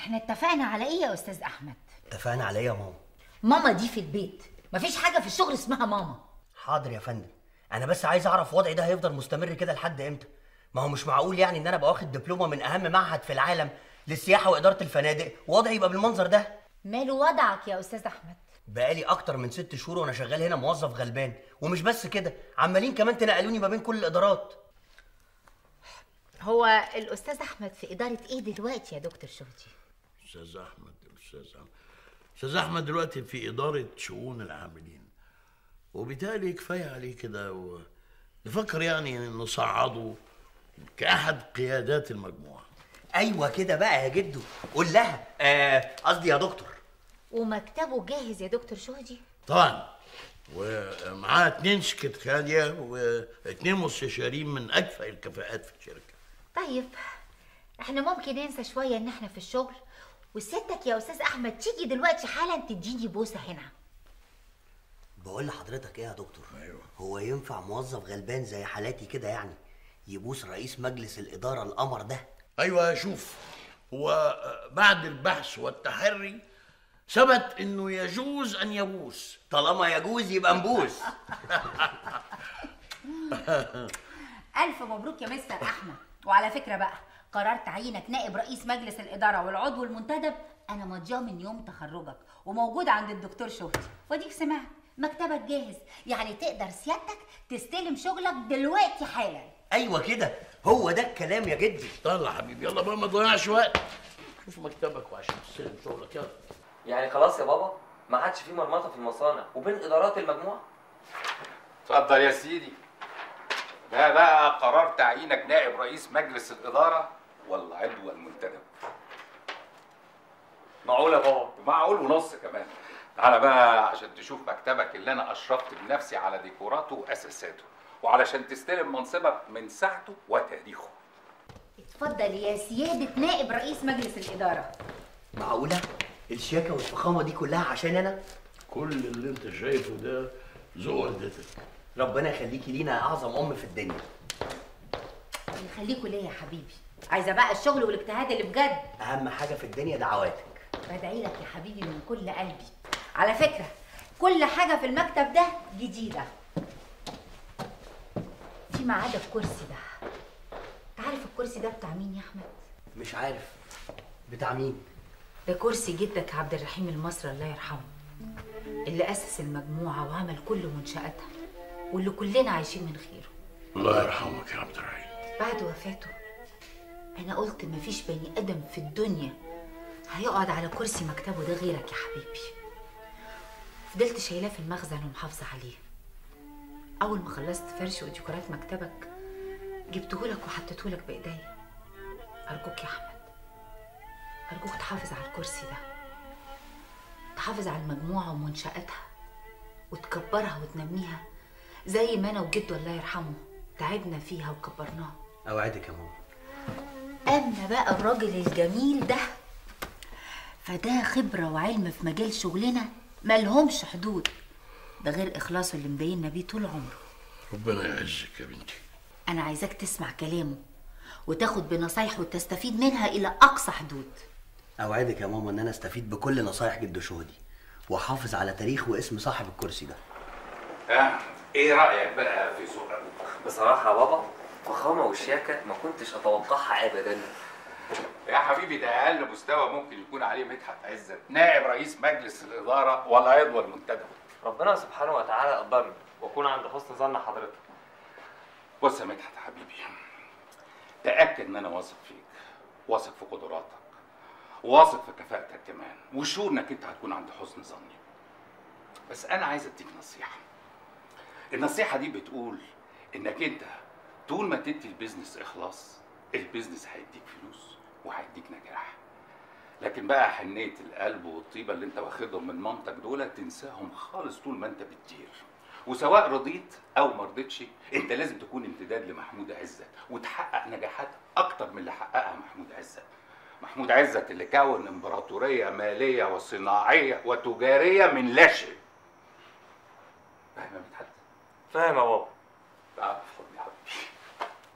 احنا اتفقنا على ايه يا استاذ احمد اتفقنا على ايه يا ماما ماما دي في البيت مفيش حاجه في الشغل اسمها ماما حاضر يا فندم انا بس عايز اعرف وضعي ده هيفضل مستمر كده لحد امتى ما هو مش معقول يعني ان انا ابقى واخد دبلومه من اهم معهد في العالم للسياحه واداره الفنادق ووضعي يبقى بالمنظر ده ماله وضعك يا استاذ احمد بقالي اكتر من ست شهور وانا شغال هنا موظف غلبان ومش بس كده عمالين كمان تنقلوني ما بين كل الادارات هو الاستاذ احمد في اداره ايه دلوقتي يا دكتور شهدي استاذ احمد استاذ احمد استاذ احمد دلوقتي في اداره شؤون العاملين وبالتالي كفايه عليه كده و... نفكر يعني نصعده كاحد قيادات المجموعه ايوه كده بقى يا جدو قول لها آه، قصدي يا دكتور ومكتبه جاهز يا دكتور شهدي طبعا ومعاه اتنين سكرتارية واتنين مستشارين من اكفأ الكفاءات في الشركه طيب احنا ممكن ننسى شويه ان احنا في الشغل وسيادتك يا استاذ احمد تيجي دلوقتي حالا تديني بوسه هنا بقول لحضرتك ايه يا دكتور ايوه هو ينفع موظف غلبان زي حالاتي كده يعني يبوس رئيس مجلس الاداره القمر ده ايوه شوف هو بعد البحث والتحري ثبت انه يجوز ان يبوس طالما يجوز يبقى نبوس الف مبروك يا مستر احمد وعلى فكره بقى قرار تعيينك نائب رئيس مجلس الاداره والعضو المنتدب انا ماضياه من يوم تخرجك وموجود عند الدكتور شهدي وديك سمعت مكتبك جاهز يعني تقدر سيادتك تستلم شغلك دلوقتي حالا ايوه كده هو ده الكلام يا جدي طلع حبيبي يلا بقى ما تضيعش وقت شوف مكتبك وعشان تستلم شغلك يلا يعني خلاص يا بابا ما عادش في مرمطه في المصانع وبين ادارات المجموعه اتفضل يا سيدي ده بقى قرار تعيينك نائب رئيس مجلس الإدارة والعضو المنتدب معقول يا بابا معقول ونص كمان تعالى بقى عشان تشوف مكتبك اللي أنا أشرفت بنفسي على ديكوراته وأساساته وعلشان تستلم منصبك من ساعته وتاريخه اتفضل يا سياده نائب رئيس مجلس الاداره معقوله الشياكه والفخامه دي كلها عشان انا كل اللي انت شايفه ده ذوق والدتك ربنا يخليكي لينا اعظم ام في الدنيا يخليكوا ليا يا حبيبي عايزه بقى الشغل والاجتهاد اللي بجد اهم حاجه في الدنيا دعواتك بدعي لك يا حبيبي من كل قلبي على فكره كل حاجه في المكتب ده جديده فيما عدا الكرسي ده تعرف الكرسي ده بتاع مين يا احمد مش عارف بتاع مين ده كرسي جدك عبد الرحيم المصري الله يرحمه اللي اسس المجموعه وعمل كل منشاتها واللي كلنا عايشين من خيره الله يرحمك يا عبد الرحيم بعد وفاته انا قلت مفيش بني ادم في الدنيا هيقعد على كرسي مكتبه ده غيرك يا حبيبي فضلت شايلاه في المخزن ومحافظه عليه اول ما خلصت فرش وديكورات مكتبك جبتهولك وحطيتهولك بايديا ارجوك يا احمد ارجوك تحافظ على الكرسي ده تحافظ على المجموعه ومنشاتها وتكبرها وتنميها زي ما انا وجده الله يرحمه تعبنا فيها وكبرناها اوعدك يا ماما أما بقى الراجل الجميل ده فده خبرة وعلم في مجال شغلنا ملهمش حدود ده غير إخلاصه اللي مبيننا بيه طول عمره ربنا يعزك يا بنتي أنا عايزاك تسمع كلامه وتاخد بنصايحه وتستفيد منها إلى أقصى حدود اوعدك يا ماما ان انا استفيد بكل نصايح جد شهدي واحافظ على تاريخ واسم صاحب الكرسي ده آه. إيه رأيك بقى في ذوق أبوك؟ بصراحه يا بابا فخامه والشياكه ما كنتش اتوقعها ابدا يا حبيبي ده أقل مستوى ممكن يكون عليه مدحت عزت نائب رئيس مجلس الإدارة والعضو المنتدب ربنا سبحانه وتعالى قدرني واكون عند حسن ظن حضرتك بص يا مدحت حبيبي تأكد إن أنا واثق فيك واثق في قدراتك واثق في كفاءتك كمان وشور إنك أنت هتكون عند حسن ظني بس أنا عايز أديك نصيحة النصيحة دي بتقول إنك أنت طول ما تدي البيزنس إخلاص البيزنس هيديك فلوس وهيديك نجاح لكن بقى حنية القلب والطيبة اللي انت واخدهم من مامتك دول تنساهم خالص طول ما انت بتطير وسواء رضيت او ما رضيتش انت لازم تكون امتداد لمحمود عزت وتحقق نجاحات اكتر من اللي حققها محمود عزت محمود عزت اللي كون امبراطورية مالية وصناعية وتجارية من لا شيء فاهم يا مدحت؟ فاهم يا بابا